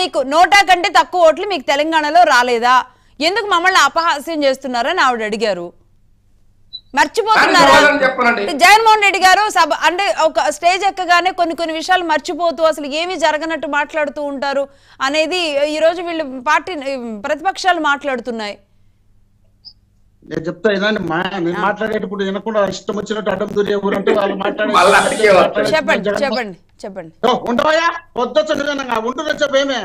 మీకు నోటా కంటే తక్కువ ఓట్లు మీకు తెలంగాణలో రాలేదా ఎందుకు మమ్మల్ని అపహాస్యం చేస్తున్నారని ఆవిడ అడిగారు మర్చిపోతున్నారా దానికి సమాధానం చెప్పనండి. జగన్మోహన్ రెడ్డి గారు సభ అంటే ఒక స్టేజ్ ఎక్కగానే కొన్ని కొన్ని విషయాలు మర్చిపోతూ అసలు ఏమీ జరగనట్టు మాట్లాడుతూ ఉంటారు అనేది ఈ రోజు వీళ్ళు పార్టీ ప్రతిపక్షాలు మాట్లాడుతున్నాయి నేను చెప్తా వినండి మా నేను మాట్లాడేటప్పుడు వినకుండా ఇష్టం వచ్చినట్టు అడ్డం దూరే ఊరంటే వాళ్ళు మాట్లాడే మళ్ళా అడిగే వాళ్ళు. చెప్పండి చెప్పండి చెప్పండి ఓ, ఉండవయ్యా వద్దొచ్చు నిజంగా ఉంటుందో చెప్పేమే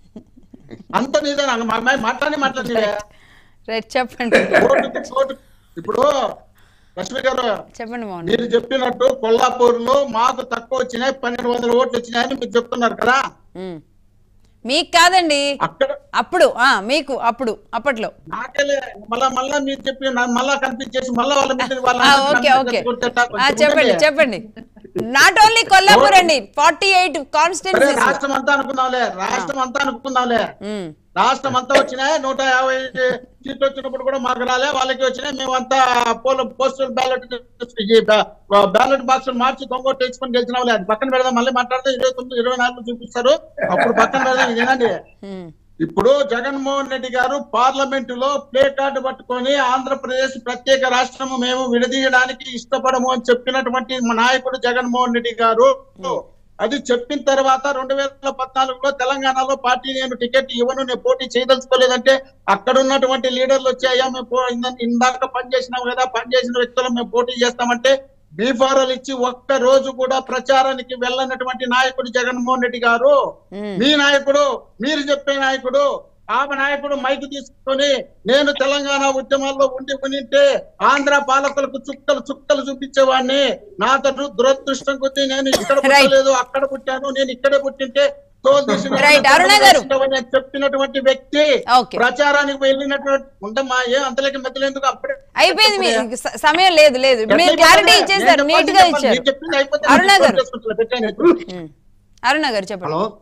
అంత నిజంగా మా అమ్మాయి మాట్లాడి మాట్లాడి రైట్ చెప్పండి ఇప్పుడు లక్ష్మి గారు చెప్పండి మోహన్ మీరు చెప్పినట్టు కొల్లాపూర్ లో మాకు తక్కువ వచ్చినాయి పన్నెండు వందల ఓట్లు వచ్చినాయని మీరు చెప్తున్నారు కదా ఉమ్. మీకు కాదండి అక్కడ అప్పుడు ఆ మీకు అప్పుడు అప్పట్లో నాకెళ్ళే మళ్ళా మళ్ళా మీరు చెప్పి నా- మళ్ళా కనిపించేసి మళ్ళా వాళ్ళ మీద వాళ్ళ ఆ, మీద ఓకే కనిపించేసి ఓకే కొట్టేట ఆ, కొంచెం చెప్పండి ఉండండి. చెప్పండి నాట్ ఓన్లీ కొల్లాపూర్ అండి ఫార్టీ ఎయిట్ సరే కాన్స్టిట్యున్సీస్ రాష్ట్రం అంతా అనుకుందాంలే రాష్ట్రం అంతా అనుకుందాంలే రాష్ట్రం అంతా వచ్చినాయి నూట యాభై సీట్లు వచ్చినప్పుడు కూడా మాకు రాలే వాళ్ళకి వచ్చినాయి మేమంతా పోల పోస్టల్ బ్యాలెట్ బ్యాలెట్ బాక్స్ మార్చి దొంగ తెచ్చుకొని గెలిచినాంలే అది పక్కన పెడదాం మళ్ళీ మాట్లాడితే ఇరవై తొమ్మిది ఇరవై నాలుగు చూపిస్తారు అప్పుడు పక్కన పెడదాం ఇది వినండి ఇప్పుడు జగన్మోహన్ రెడ్డి గారు పార్లమెంటు లో ప్లే కార్డు పట్టుకొని ఆంధ్రప్రదేశ్ ప్రత్యేక రాష్ట్రము మేము విడదీయడానికి ఇష్టపడము అని చెప్పినటువంటి మా నాయకుడు జగన్మోహన్ రెడ్డి గారు అది చెప్పిన తర్వాత రెండు వేల పద్నాలుగులో తెలంగాణలో పార్టీ నేను టికెట్ ఇవ్వను నేను పోటీ చేయదలుచుకోలేదంటే అక్కడ ఉన్నటువంటి లీడర్లు వచ్చాయా మేము పో- ఇంద- ఇందాక పనిచేసినాం కదా పనిచేసిన వ్యక్తులు మేము పోటీ చేస్తామంటే బీఫారాలు ఇచ్చి ఒక్క రోజు కూడా ప్రచారానికి వెళ్ళనటువంటి నాయకుడు జగన్మోహన్ రెడ్డి గారు మీ నాయకుడు మీరు చెప్పే నాయకుడు ఆమె నాయకుడు మైకు తీసుకొని నేను తెలంగాణ ఉద్యమాల్లో ఉండి ఉనింటే ఆంధ్ర పాలకులకు చుక్కలు చుక్కలు చూపించేవాడిని నా తను దురదృష్టం కొద్దీ నేను ఇక్కడ పుట్టలేదు అక్కడ పుట్టాను నేను ఇక్కడే పుట్టింటే తోలు తీసి నేను Right, అరుణ గారు. తెలంగాణ అని చెప్పినటువంటి వ్యక్తి Okay. ప్రచారానికి వెళ్ళినటువంటి ఉండమ్మా ఏం అంతలేకి మధ్యలో ఎందుకు అప్పుడే అయిపోయింది మీ స- సమయం లేదు లేదు మీరు క్లారిటీ ఇచ్చేసారు నేను నీట్ గా చెప్పాల్సింది ఇచ్చారు మీరు చెప్పింది అయిపోతే అరుణ నేను గారు. చేసుకుంటున్నా, పెట్టేయండి. ఉమ్. అరుణ గారు చెప్పండి హలో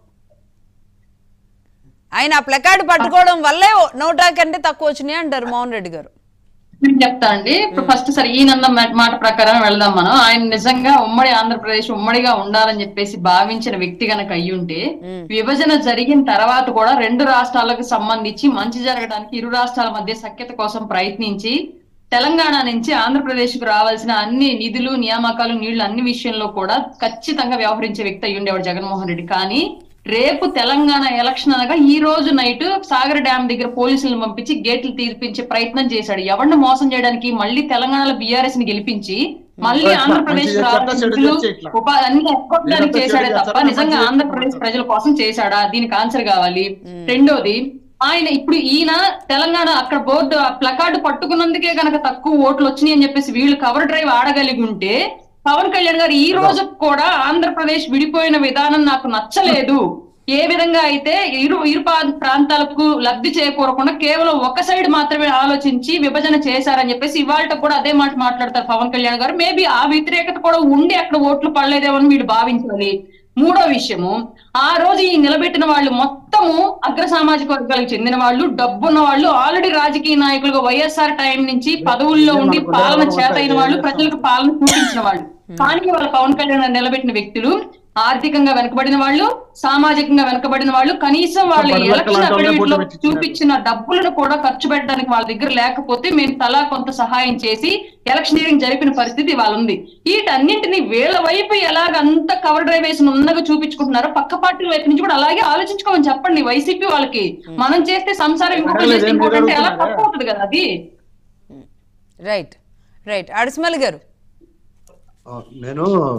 ఆయన ఆ ప్లకార్డ్ పట్టుకోవడం వల్లే నోటా కంటే తక్కువ వచ్చినాయి అంటారు మోహన్ రెడ్డి గారు నేను చెప్తా అండి ఇప్పుడు ఫస్ట్ సరే ఈయనన్న మా- మాట ప్రకారం వెళదాం మనం ఆయన నిజంగా ఉమ్మడి ఆంధ్రప్రదేశ్ ఉమ్మడిగా ఉండాలని చెప్పేసి భావించిన వ్యక్తి గనక అయ్యుంటే విభజన జరిగిన తర్వాత కూడా రెండు రాష్ట్రాలకు సంబంధించి మంచి జరగడానికి ఇరు రాష్ట్రాల మధ్య సఖ్యత కోసం ప్రయత్నించి తెలంగాణ నుంచి ఆంధ్రప్రదేశ్ కు రావాల్సిన అన్ని నిధులు నియామకాలు నీళ్లు అన్ని విషయంలో కూడా ఖచ్చితంగా వ్యవహరించే వ్యక్తి అయ్యి ఉండేవాడు జగన్మోహన్ రెడ్డి కానీ రేపు తెలంగాణ ఎలక్షన్ అనగా ఈ రోజు నైట్ సాగర్ డ్యామ్ దగ్గర పోలీసులను పంపించి గేట్లు తీర్పించే ప్రయత్నం చేశాడు ఎవరిని మోసం చేయడానికి మళ్ళీ తెలంగాణలో బీఆర్ఎస్ ని గెలిపించి మళ్ళీ ఇట్లా ఆంధ్రప్రదేశ్ మంచి రావాల్సిన చెడ్డ నిధులు, చేస్తే ఇట్లా. ఉపాధి అన్ని ఎక్కొట్టడానికి ఇదంతా చేశాడే చెడు తప్ప చేస్తారా? నిజంగా మంచి ఆంధ్రప్రదేశ్ చేస్తారా? ప్రజల కోసం చేశాడా దీనికి ఆన్సర్ కావాలి రెండోది ఆయన ఇప్పుడు ఈయన తెలంగాణ అక్కడ బోర్డు ప్లకార్డు పట్టుకున్నందుకే గనక తక్కువ ఓట్లు వచ్చినాయి అని చెప్పేసి వీళ్ళు కవర్ డ్రైవ్ ఆడగలిగి ఉంటే పవన్ కళ్యాణ్ గారు ఈ రోజు కూడా ఆంధ్రప్రదేశ్ విడిపోయిన విధానం నాకు నచ్చలేదు ఏ విధంగా అయితే ఇరు ఇరు పా- ప్రాంతాలకు లబ్ధి చేకూరకుండా కేవలం ఒక సైడ్ మాత్రమే ఆలోచించి విభజన చేశారని చెప్పేసి ఇవాళ కూడా అదే మాట మాట్లాడతారు పవన్ కళ్యాణ్ గారు మేబీ ఆ వ్యతిరేకత కూడా ఉండి అక్కడ ఓట్లు పడలేదేమో అని వీళ్ళు భావించాలి మూడో విషయము ఆ రోజు ఈ నిలబెట్టిన వాళ్ళు మొత్తము అగ్ర సామాజిక వర్గాలకు చెందిన వాళ్ళు డబ్బున్న వాళ్ళు ఆల్రెడీ రాజకీయ నాయకులుగా వైఎస్ఆర్ టైం నుంచి పదవుల్లో ఉండి పాలన చేత అయిన వాళ్ళు ప్రజలకు పాలన చూపించిన వాళ్ళు కానీ వాళ్ళ పవన్ కళ్యాణ్ గారు నిలబెట్టిన వ్యక్తులు ఆర్థికంగా వెనకబడిన వాళ్ళు సామాజికంగా వెనకబడిన వాళ్ళు కనీసం వాళ్ళ పది లక్షల ఎలక్షన్ డబ్బులు అఫిడవిట్ లో పోటీ పెట్టించారు. చూపించిన డబ్బులను కూడా ఖర్చు పెట్టడానికి వాళ్ళ దగ్గర లేకపోతే మేము తలా కొంత సహాయం చేసి ఎలక్షనీరింగ్ జరిపిన పరిస్థితి వాళ్ళ ఉంది వీటన్నింటినీ వీళ్ళ వైపు ఎలాగ అంత కవర్ డ్రైవ్ వేసి ఉన్నగా చూపించుకుంటున్నారో పక్క పార్టీల వైపు నుంచి కూడా అలాగే ఆలోచించుకోమని చెప్పండి వైసీపీ వాళ్ళకి మనం చేస్తే సంసారం ఇంకొకరు చేస్తే ఇంకొకటి అంటే ఎలా తప్పు అవుతుంది కదా అది రైట్ రైట్ అడిసిమల్ గారు నేను